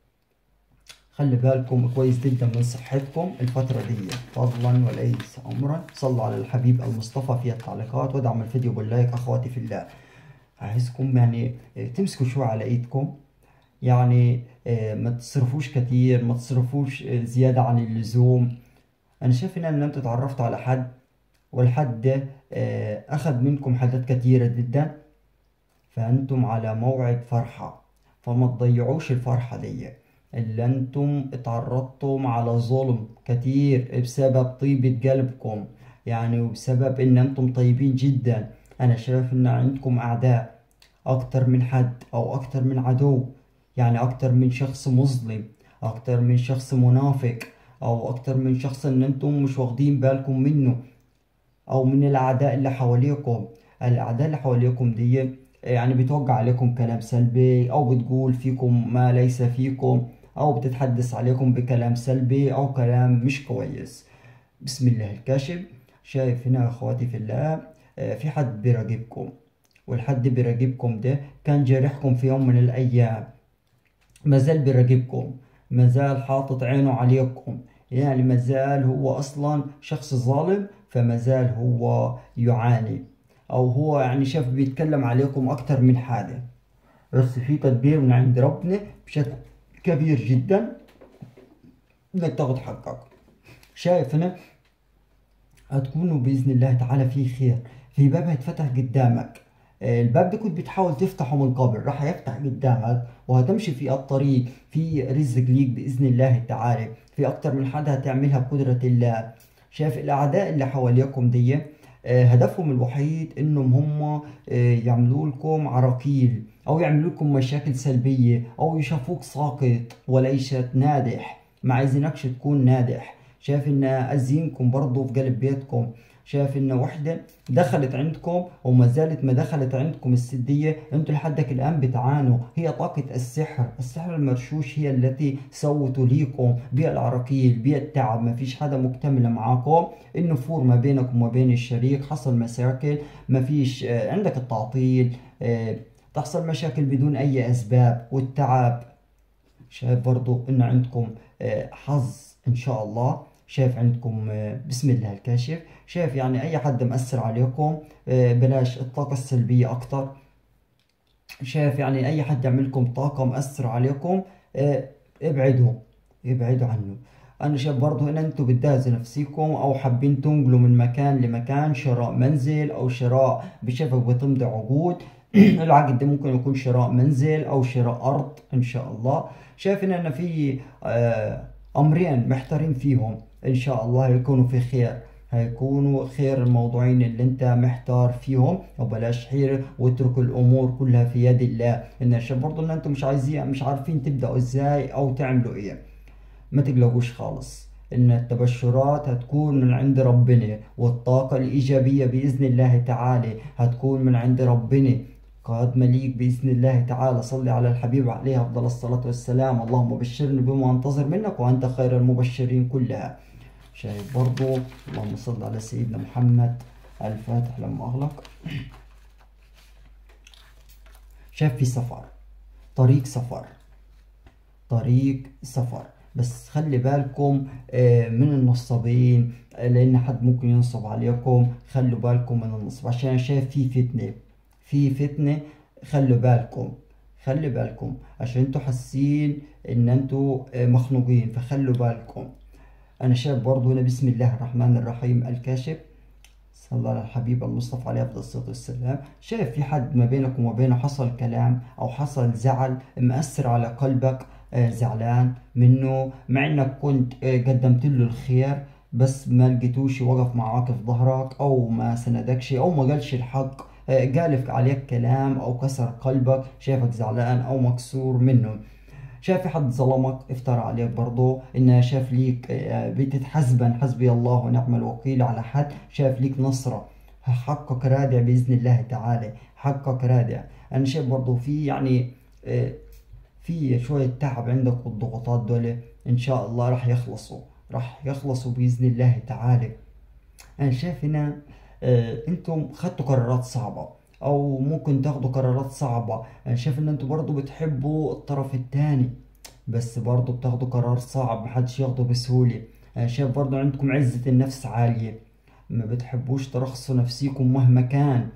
خلي بالكم كويس جدا من صحتكم الفترة دي فضلا وليس أمرا صلوا على الحبيب المصطفى في التعليقات وادعموا الفيديو باللايك أخواتي في الله عايزكم يعني آه، تمسكوا شوية على إيدكم يعني آه، ما تصرفوش كتير ما تصرفوش آه، زيادة عن اللزوم أنا شايف هنا إن أنتوا اتعرفتوا على حد والحد ده آه، أخذ منكم حاجات كتيرة جدا فأنتم على موعد فرحة فما تضيعوش الفرحة دي اللي أنتم اتعرضتم على ظلم كتير بسبب طيبة قلبكم يعني وبسبب إن أنتم طيبين جدا أنا شايف إن عندكم أعداء أكتر من حد أو أكتر من عدو يعني أكتر من شخص مظلم أكتر من شخص منافق أو أكتر من شخص إن أنتم مش واخدين بالكم منه او من الاعداء اللي حواليكم الاعداء اللي حواليكم دي يعني بتوقع عليكم كلام سلبي او بتقول فيكم ما ليس فيكم او بتتحدث عليكم بكلام سلبي او كلام مش كويس بسم الله الكاشف شايف هنا يا اخواتي في الله آه، في حد بيراقبكم والحد بيراقبكم ده كان جارحكم في يوم من الايام مازال بيراقبكم مازال حاطط عينه عليكم يعني مازال هو اصلا شخص ظالم فمازال هو يعاني او هو يعني شاف بيتكلم عليكم اكتر من حاجة بس في تدبير من عند ربنا بشكل كبير جدا انك تاخد حقك شايف هنا هتكونوا بإذن الله تعالى في خير في باب هيتفتح قدامك آه، الباب ده كنت بتحاول تفتحه من قبل راح يفتح قدامك وهتمشي في الطريق في رزق ليك بإذن الله تعالى في أكتر من حدا هتعملها بقدرة الله شايف الأعداء اللي حواليكم دي آه، هدفهم الوحيد انهم هم آه، يعملوا لكم عراقيل او يعملوا لكم مشاكل سلبية او يشوفوك ساقط وليست نادح ما عايزينكش تكون نادح شايف ان ازينكم برضو في قلب بيتكم شايف ان وحده دخلت عندكم وما زالت ما دخلت عندكم السديه انتم لحدك الان بتعانوا هي طاقه السحر السحر المرشوش هي التي سوتوا ليكم بالعراقيل بالتعب ما فيش حدا مكتمله معاكم النفور ما بينك وما بين الشريك حصل مشاكل ما فيش آه، عندك التعطيل آه، تحصل مشاكل بدون اي اسباب والتعب شايف برضو ان عندكم آه، حظ ان شاء الله شايف عندكم آه، بسم الله الكاشف شايف يعني اي حد مأثر عليكم آه، بلاش الطاقة السلبية اكتر شايف يعني اي حد يعملكم طاقة مأثر عليكم ابعدوا ابعدوا عنه انا شايف برضو ان انتوا بتدازوا نفسيكم او حابين تنقلوا من مكان لمكان شراء منزل او شراء بشايفك بتمضي عقود العقد ده ممكن يكون شراء منزل او شراء ارض ان شاء الله شايف ان انا في آه، امرين محتارين فيهم ان شاء الله هيكونوا في خير هيكونوا خير الموضوعين اللي انت محتار فيهم وبلاش حيرة واترك الامور كلها في يد الله ان عشان برضه ان انتم مش عايزين مش عارفين تبداوا ازاي او تعملوا ايه ما تقلقوش خالص ان التبشرات هتكون من عند ربنا والطاقة الايجابية باذن الله تعالى هتكون من عند ربنا قد مليك بإذن الله تعالى صلي على الحبيب عليه أفضل الصلاة والسلام اللهم بشرني بما أنتظر منك وأنت خير المبشرين كلها شايف برضو اللهم صل على سيدنا محمد الفاتح لما أغلق شايف في سفر طريق سفر طريق سفر بس خلي بالكم آه، من النصابين لان حد ممكن ينصب عليكم خلوا بالكم من النصب عشان شايف في فتنه في فتنة خلوا بالكم خلي بالكم عشان انتوا حاسين ان انتوا آه، مخنوقين فخلوا بالكم انا شايف برضو هنا بسم الله الرحمن الرحيم الكاشف صلى الله على الحبيب المصطفى عليه افضل الصلاه والسلام شايف في حد ما بينك وما بينه حصل كلام او حصل زعل مأثر على قلبك آه، زعلان منه مع انك كنت آه، قدمت له الخير بس ما لقيتوش وقف معاك في ظهرك او ما سندكش او ما قالش الحق قالك عليك كلام او كسر قلبك شايفك زعلان او مكسور منه شاف في حد ظلمك افترى عليك برضه انه شاف ليك آه، بتتحسبن حسبي الله ونعم الوكيل على حد شاف ليك نصرة حقك رادع بإذن الله تعالى حقك رادع أنا شايف برضه في يعني آه، في شوية تعب عندك والضغوطات دول إن شاء الله راح يخلصوا راح يخلصوا بإذن الله تعالى أنا شايف هنا آه، انتم خدتوا قرارات صعبة او ممكن تاخدوا قرارات صعبة انا شايف ان انتوا برضو بتحبوا الطرف التاني بس برضو بتاخدوا قرار صعب محدش ياخده بسهولة انا شايف برضو عندكم عزة النفس عالية ما بتحبوش ترخصوا نفسيكم مهما كان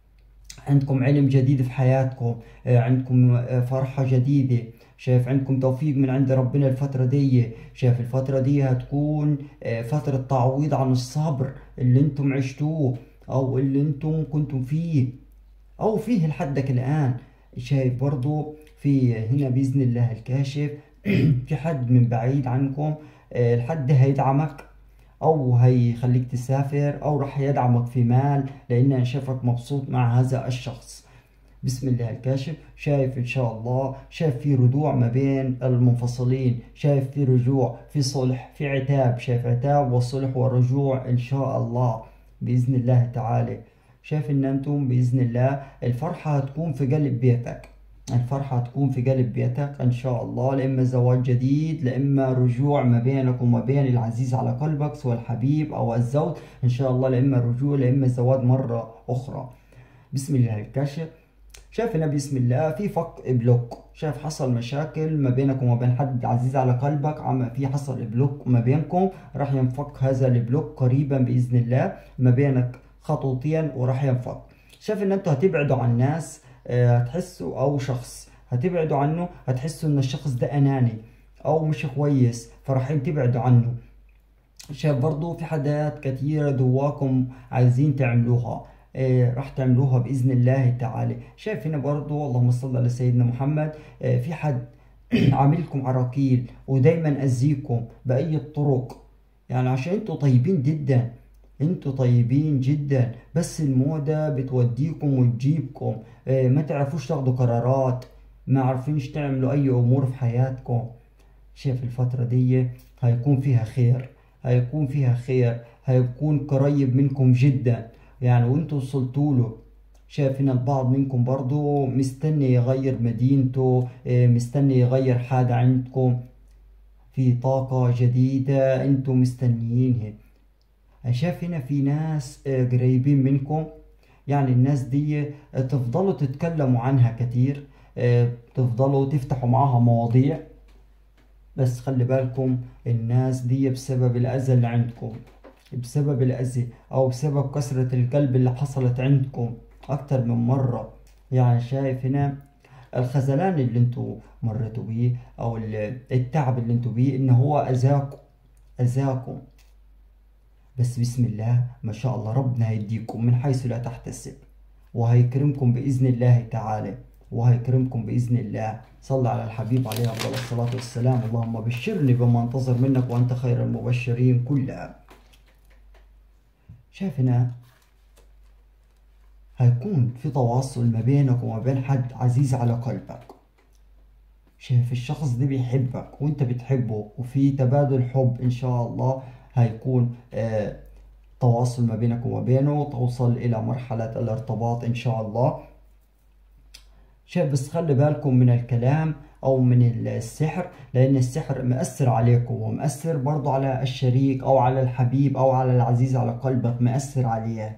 عندكم علم جديد في حياتكم آه، عندكم آه، فرحة جديدة شايف عندكم توفيق من عند ربنا الفترة دي شايف الفترة دي هتكون آه، فترة تعويض عن الصبر اللي انتم عشتوه او اللي انتم كنتم فيه او فيه لحدك الان شايف برضو في هنا بإذن الله الكاشف في حد من بعيد عنكم الحد هيدعمك او هيخليك تسافر او راح يدعمك في مال لان انا شايفك مبسوط مع هذا الشخص بسم الله الكاشف شايف ان شاء الله شايف في رجوع ما بين المنفصلين شايف في رجوع في صلح في عتاب شايف عتاب وصلح ورجوع ان شاء الله باذن الله تعالى شايف ان انتم باذن الله الفرحه هتكون في قلب بيتك الفرحة تكون في قلب بيتك إن شاء الله لإما زواج جديد لإما رجوع ما بينك وما بين العزيز على قلبك سواء الحبيب أو الزوج إن شاء الله لإما رجوع لإما زواج مرة أخرى بسم الله الكشف شايف هنا بسم الله في فك بلوك شايف حصل مشاكل ما بينك وما بين حد عزيز على قلبك عم في حصل بلوك ما بينكم راح ينفك هذا البلوك قريبا بإذن الله ما بينك خطوتين وراح ينفك شايف ان انتوا هتبعدوا عن الناس آه، هتحسوا او شخص هتبعدوا عنه هتحسوا ان الشخص ده اناني او مش كويس فراحين تبعدوا عنه شايف برضو في حاجات كثيرة جواكم عايزين تعملوها إيه راح تعملوها بإذن الله تعالى شايف هنا برضو اللهم صل على سيدنا محمد إيه في حد عاملكم عراكيل ودايما أذيكم بأي الطرق يعني عشان انتوا طيبين جدا انتوا طيبين جدا بس الموضة بتوديكم وتجيبكم اه ما تعرفوش تاخدوا قرارات ما عارفينش تعملوا اي امور في حياتكم شايف الفترة دي هيكون فيها خير هيكون فيها خير هيكون قريب منكم جدا يعني وانتوا وصلتوا له شايف هنا البعض منكم برضو مستني يغير مدينته إيه، مستني يغير حاجة عندكم في طاقة جديدة انتوا مستنيينها أنا شايف هنا في ناس آه، قريبين منكم يعني الناس دي آه، تفضلوا تتكلموا عنها كتير آه، تفضلوا تفتحوا معاها مواضيع بس خلي بالكم الناس دي بسبب الأذى اللي عندكم بسبب الأذى أو بسبب كسرة القلب اللي حصلت عندكم أكتر من مرة يعني شايف هنا الخذلان اللي انتوا مريتوا بيه أو ال- التعب اللي انتوا بيه إن هو أذاكم أذاكم بس بسم الله ما شاء الله ربنا هيديكم من حيث لا تحتسب وهيكرمكم بإذن الله تعالى وهيكرمكم بإذن الله صلى على الحبيب عليه أفضل الصلاة والسلام اللهم بشرني بما انتظر منك وأنت خير المبشرين كلها شايف هنا هيكون في تواصل ما بينك وما بين حد عزيز على قلبك شايف الشخص ده بيحبك وانت بتحبه وفي تبادل حب ان شاء الله هيكون آه تواصل ما بينك وما بينه توصل الى مرحلة الارتباط ان شاء الله شايف بس خلي بالكم من الكلام او من السحر لان السحر مأثر عليكم ومأثر برضو على الشريك او على الحبيب او على العزيز على قلبك مأثر عليه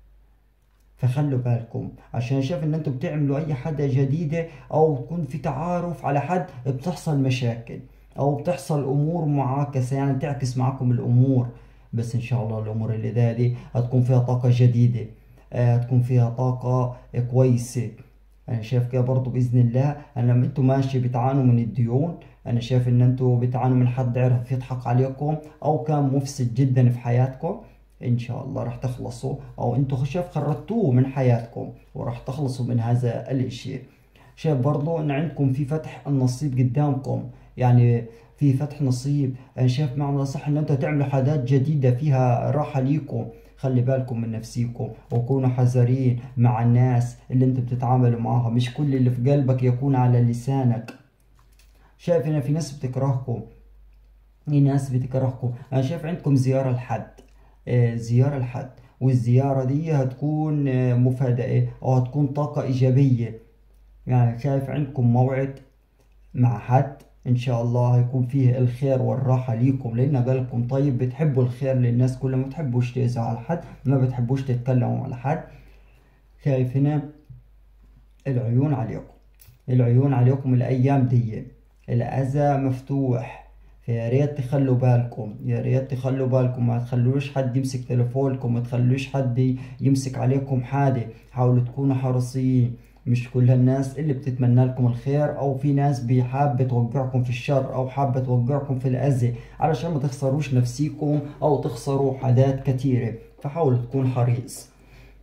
فخلوا بالكم عشان شايف ان انتوا بتعملوا اي حاجة جديدة او تكون في تعارف على حد بتحصل مشاكل او بتحصل امور معاكسة يعني تعكس معاكم الامور بس ان شاء الله الامور اللي ده دي هتكون فيها طاقة جديدة آه، هتكون فيها طاقة كويسة انا شايف كده برضو باذن الله انا لما انتوا ماشي بتعانوا من الديون انا شايف ان انتوا بتعانوا من حد عرف يضحك عليكم او كان مفسد جدا في حياتكم ان شاء الله راح تخلصوا او انتوا شايف خرجتوه من حياتكم وراح تخلصوا من هذا الاشي شايف برضو ان عندكم في فتح النصيب قدامكم يعني في فتح نصيب انا شايف معنى صح ان انتوا تعملوا حاجات جديدة فيها راحة ليكم خلي بالكم من نفسيكم وكونوا حذرين مع الناس اللي انتوا بتتعاملوا معاها مش كل اللي في قلبك يكون على لسانك شايف ان في ناس بتكرهكم في ناس بتكرهكم انا شايف عندكم زيارة لحد آه، زيارة لحد والزيارة دي هتكون آه، مفاجأة أو هتكون طاقة إيجابية يعني شايف عندكم موعد مع حد إن شاء الله هيكون فيه الخير والراحة ليكم لأن قلبكم طيب بتحبوا الخير للناس كلها ما بتحبوش تأذوا على حد ما بتحبوش تتكلموا على حد شايف هنا العيون عليكم العيون عليكم الأيام دي الأذى مفتوح فيا ريت تخلوا بالكم يا ريت تخلوا بالكم ما تخلوش حد يمسك تليفونكم ما تخلوش حد يمسك عليكم حاجة حاولوا تكونوا حريصين مش كل الناس اللي بتتمنى لكم الخير او في ناس بحابة توقعكم في الشر او حابة توقعكم في الاذى علشان ما تخسروش نفسيكم او تخسروا حاجات كتيرة فحاولوا تكون حريص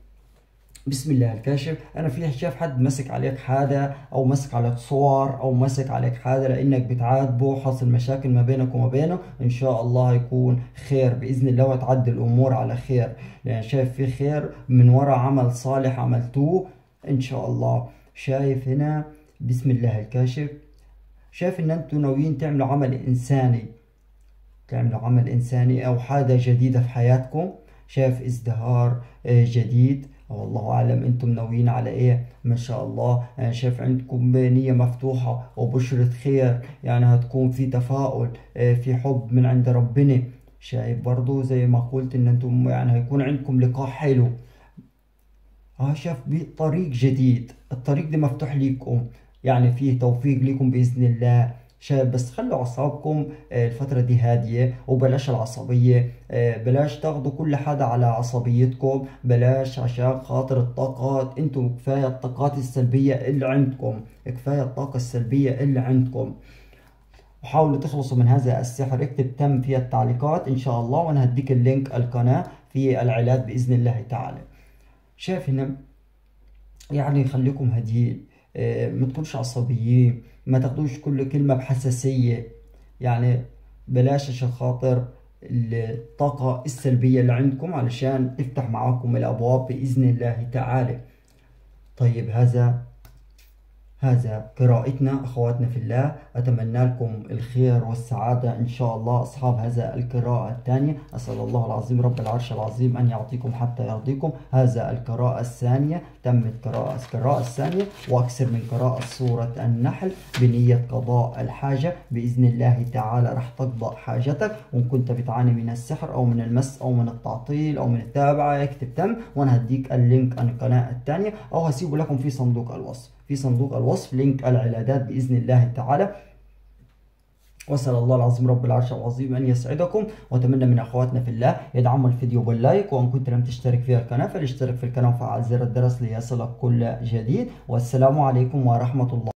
بسم الله الكاشف انا في شايف حد مسك عليك حاجه او مسك عليك صور او مسك عليك حاجه لانك بتعاتبه حصل مشاكل ما بينك وما بينه ان شاء الله يكون خير باذن الله وتعدي الامور على خير لان شايف في خير من وراء عمل صالح عملتوه ان شاء الله شايف هنا بسم الله الكاشف شايف ان انتوا ناويين تعملوا عمل انساني تعملوا عمل انساني او حاجه جديده في حياتكم شايف ازدهار آه، جديد والله اعلم انتم ناويين على ايه ما شاء الله انا شايف عندكم نية مفتوحة وبشرة خير يعني هتكون في تفاؤل آه، في حب من عند ربنا شايف برضو زي ما قلت ان انتم يعني هيكون عندكم لقاء حلو اه شاف بي طريق جديد الطريق ده مفتوح ليكم يعني فيه توفيق ليكم بإذن الله شايف بس خلوا أعصابكم آه، الفترة دي هادية وبلاش العصبية آه، بلاش تاخدوا كل حدا على عصبيتكم بلاش عشان خاطر الطاقات انتوا كفاية الطاقات السلبية اللي عندكم كفاية الطاقة السلبية اللي عندكم وحاولوا تخلصوا من هذا السحر اكتب تم في التعليقات ان شاء الله وانا هديك اللينك القناة في العلاج بإذن الله تعالى شايف هنا يعني خليكم هاديين آه، ما تكونش عصبيين ما تاخدوش كل كلمة بحساسية يعني بلاش عشان خاطر الطاقة السلبية اللي عندكم علشان تفتح معاكم الأبواب بإذن الله تعالى طيب هذا هذا قراءتنا أخواتنا في الله أتمنى لكم الخير والسعادة إن شاء الله أصحاب هذا القراءة الثانية أسأل الله العظيم رب العرش العظيم أن يعطيكم حتى يرضيكم هذا القراءة الثانية تمت قراءة القراءة الثانية وأكثر من قراءة سورة النحل بنية قضاء الحاجة بإذن الله تعالى راح تقضى حاجتك وإن كنت بتعاني من السحر أو من المس أو من التعطيل أو من التابعة اكتب تم وأنا هديك اللينك عن القناة الثانية أو هسيبه لكم في صندوق الوصف في صندوق الوصف لينك العلادات بإذن الله تعالى واسال الله العظيم رب العرش العظيم ان يسعدكم واتمنى من اخواتنا في الله يدعموا الفيديو باللايك وان كنت لم تشترك في القناه فلاشترك في القناه وفعل زر الجرس ليصلك كل جديد والسلام عليكم ورحمه الله